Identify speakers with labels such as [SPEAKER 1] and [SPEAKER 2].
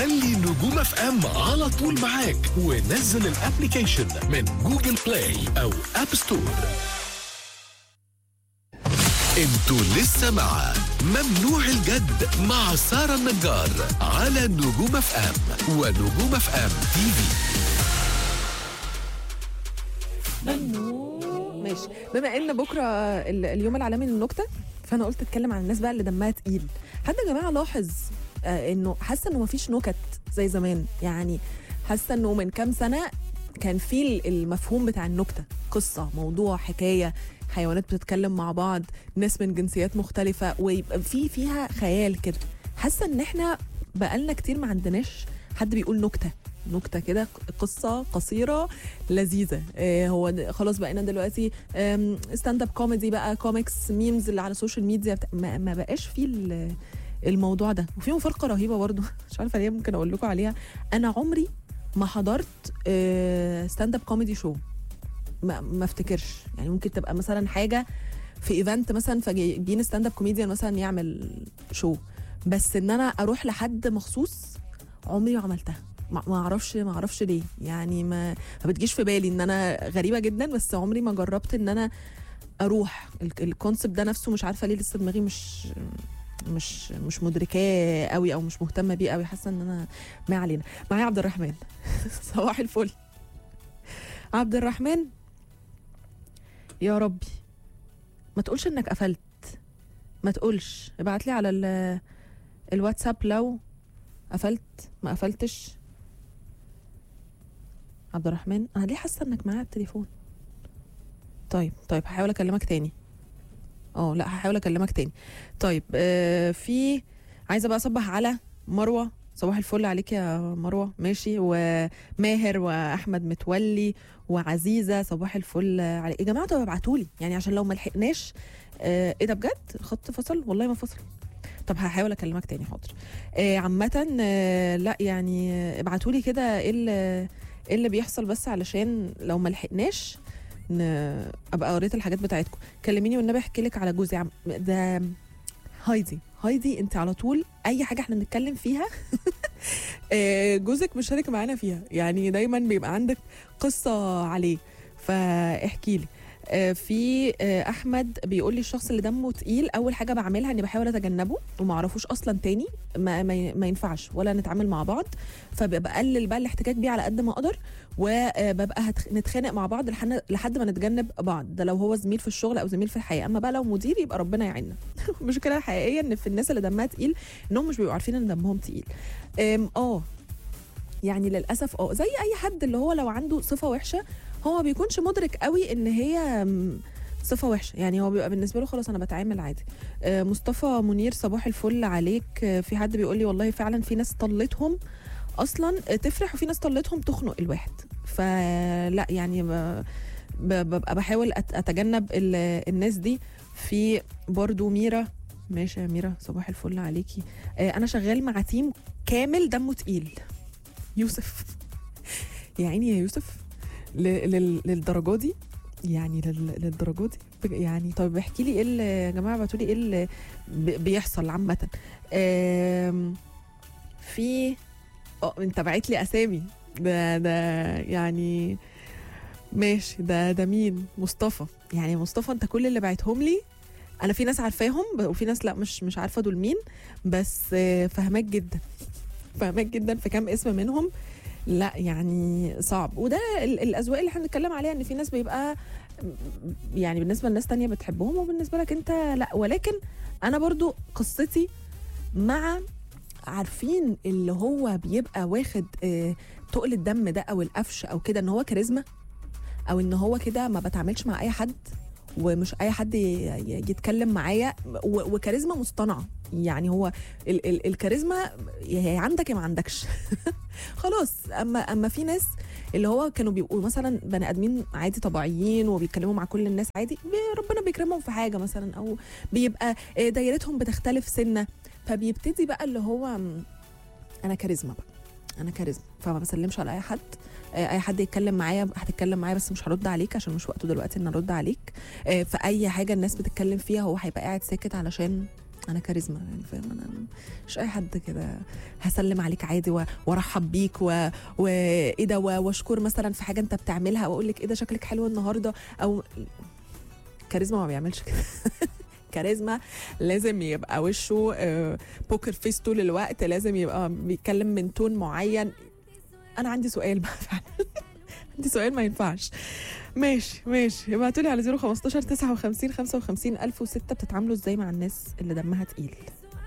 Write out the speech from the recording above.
[SPEAKER 1] خلي نجوم اف ام على طول معاك ونزل الابليكيشن من جوجل بلاي او اب ستور انتوا لسه مع ممنوع الجد مع سارة النجار على نجوم اف ام ونجوم اف ام تي في
[SPEAKER 2] ماشي بما ان بكره ال- اليوم العالمي للنكته فانا قلت اتكلم عن الناس بقى اللي دمها تقيل حد يا جماعه لاحظ آه انه حاسه انه مفيش نكت زي زمان يعني حاسه انه من كام سنه كان في ال- المفهوم بتاع النكته قصه موضوع حكايه حيوانات بتتكلم مع بعض ناس من جنسيات مختلفه ويبقى في فيها خيال كده حاسه ان احنا بقالنا كتير ما عندناش حد بيقول نكته نكته كده قصه قصيره لذيذه آه هو د- خلاص بقينا دلوقتي ستاند اب كوميدي بقى كوميكس ميمز اللي على السوشيال ميديا بتا... ما, ما بقاش فيه ال- الموضوع ده وفي مفارقه رهيبه برضو مش عارفه ليه ممكن اقول لكم عليها انا عمري ما حضرت ستاند اب كوميدي شو ما, ما افتكرش يعني ممكن تبقى مثلا حاجه في ايفنت مثلا فجايبين ستاند اب كوميديان مثلا يعمل شو بس ان انا اروح لحد مخصوص عمري ما عملتها ما ما اعرفش ما اعرفش ليه يعني ما ما بتجيش في بالي ان انا غريبه جدا بس عمري ما جربت ان انا اروح الكونسبت ده نفسه مش عارفه ليه لسه دماغي مش مش مش مدركاه قوي او مش مهتمه بيه قوي حاسه ان انا ما علينا معايا عبد الرحمن صباح الفل عبد الرحمن يا ربي ما تقولش انك قفلت ما تقولش ابعت لي على ال- الواتساب لو قفلت ما قفلتش عبد الرحمن انا ليه حاسه انك معايا على التليفون طيب طيب هحاول اكلمك تاني اه لا هحاول اكلمك تاني طيب آه في عايزه بقى اصبح على مروه صباح الفل عليك يا مروه ماشي وماهر واحمد متولي وعزيزه صباح الفل عليك يا جماعه طب ابعتوا لي يعني عشان لو ما لحقناش آه ايه ده بجد الخط فصل والله ما فصل طب هحاول اكلمك تاني حاضر آه عامه آه لا يعني آه، ابعتوا لي كده ايه اللي ايه اللي بيحصل بس علشان لو ما لحقناش ن... ابقى قريت الحاجات بتاعتكم كلميني والنبي احكي لك على جوزي عم... ده هايدي هايدي انت على طول اي حاجه احنا بنتكلم فيها آه، جوزك مشارك معانا فيها يعني دايما بيبقى عندك قصه عليه فاحكي لي آه، في آه، احمد بيقول لي الشخص اللي دمه تقيل اول حاجه بعملها اني بحاول اتجنبه وما اعرفوش اصلا تاني ما, ما, ما ينفعش ولا نتعامل مع بعض فبقلل بقى الاحتكاك بيه على قد ما اقدر وببقى هتخ- نتخانق مع بعض لحن- لحد ما نتجنب بعض ده لو هو زميل في الشغل او زميل في الحياه اما بقى لو مدير يبقى ربنا يعيننا المشكله الحقيقيه ان في الناس اللي دمها تقيل انهم مش بيبقوا عارفين ان دمهم تقيل أم، اه يعني للاسف اه زي اي حد اللي هو لو عنده صفه وحشه هو ما بيكونش مدرك قوي ان هي أم، صفه وحشه يعني هو بيبقى بالنسبه له خلاص انا بتعامل عادي آه، مصطفى منير صباح الفل عليك آه، في حد بيقول لي والله فعلا في ناس طلتهم اصلا آه، تفرح وفي ناس طلتهم تخنق الواحد فلا يعني ب- ب- ببقى بحاول أت- اتجنب ال- الناس دي في برضو ميرا ماشي يا ميرا صباح الفل عليكي آه، انا شغال مع تيم كامل دمه تقيل يوسف يا عيني يا يوسف ل- لل- للدرجه دي يعني لل- للدرجه دي بج- يعني طيب احكي لي ايه اللي- يا جماعه ابعتوا لي ايه اللي ب- بيحصل عامه آم، في اه انت باعت لي اسامي ده ده يعني ماشي ده ده مين مصطفى يعني مصطفى انت كل اللي بعتهم لي انا في ناس عارفاهم ب- وفي ناس لا مش مش عارفه دول مين بس آه، فهماك جدا فهماك جدا في كام اسم منهم لا يعني صعب وده ال- الاذواق اللي احنا بنتكلم عليها ان في ناس بيبقى يعني بالنسبه لناس تانية بتحبهم وبالنسبه لك انت لا ولكن انا برضو قصتي مع عارفين اللي هو بيبقى واخد آه، تقل الدم ده او القفش او كده ان هو كاريزما او ان هو كده ما بتعاملش مع اي حد ومش اي حد ي- ي- يتكلم معايا و- وكاريزما مصطنعه يعني هو ال ال الكاريزما يا عندك يا ما عندكش خلاص اما اما في ناس اللي هو كانوا بيبقوا مثلا بني ادمين عادي طبيعيين وبيتكلموا مع كل الناس عادي بي- ربنا بيكرمهم في حاجه مثلا او بيبقى آه، دايرتهم بتختلف سنه فبيبتدي بقى اللي هو م، انا كاريزما بقى انا كاريزما فما بسلمش على اي حد آه، اي حد يتكلم معايا هتتكلم معايا بس مش هرد عليك عشان مش وقته دلوقتي ان ارد عليك آه، في اي حاجه الناس بتتكلم فيها هو هيبقى قاعد ساكت علشان انا كاريزما يعني فاهم انا مش اي حد كده هسلم عليك عادي و- وارحب بيك و- وايه ده و- واشكر مثلا في حاجه انت بتعملها واقول لك ايه ده شكلك حلو النهارده او كاريزما ما بيعملش كده كاريزما لازم يبقى وشه آه، بوكر فيس طول الوقت لازم يبقى بيتكلم من تون معين انا عندي سؤال بقى فعلا عندي سؤال ما ينفعش ماشي ماشي ابعتوا لي على 015 59 55 1006 بتتعاملوا ازاي مع الناس اللي دمها تقيل